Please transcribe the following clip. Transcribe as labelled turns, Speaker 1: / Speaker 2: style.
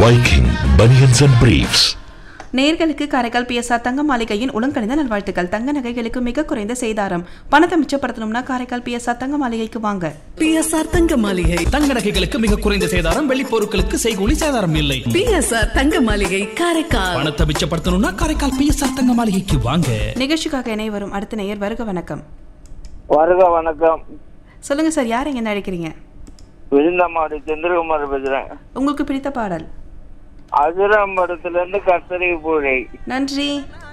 Speaker 1: Viking Bunions and Briefs.
Speaker 2: நேர்களுக்கு Karaikal PSR தங்க மாளிகையின் உளங்கணிந்த நல்வாழ்த்துக்கள் தங்க நகைகளுக்கு மிக குறைந்த செய்தாரம் பணத்தை மிச்சப்படுத்தணும்னா காரைக்கால் பிஎஸ்ஆர் தங்க மாளிகைக்கு வாங்க
Speaker 3: பிஎஸ்ஆர் தங்க மாளிகை
Speaker 4: தங்க நகைகளுக்கு மிக குறைந்த சேதாரம் வெள்ளி பொருட்களுக்கு செய்கூலி சேதாரம் இல்லை
Speaker 3: பிஎஸ்ஆர் தங்க மாளிகை காரைக்கால்
Speaker 4: பணத்தை மிச்சப்படுத்தணும்னா காரைக்கால் பிஎஸ்ஆர் தங்க மாளிகைக்கு வாங்க
Speaker 2: நிகழ்ச்சிக்காக இணை வரும் அடுத்த நேயர் வருக வணக்கம்
Speaker 5: வருக வணக்கம்
Speaker 2: சொல்லுங்க சார் யார் எங்க அழைக்கிறீங்க
Speaker 5: விருந்தமாடு சந்திரகுமார் பேசுறேன்
Speaker 2: உங்களுக்கு பிடித்த பாடல்
Speaker 5: அதிரம்படத்துல இருந்து கத்தரி பூழை
Speaker 2: நன்றி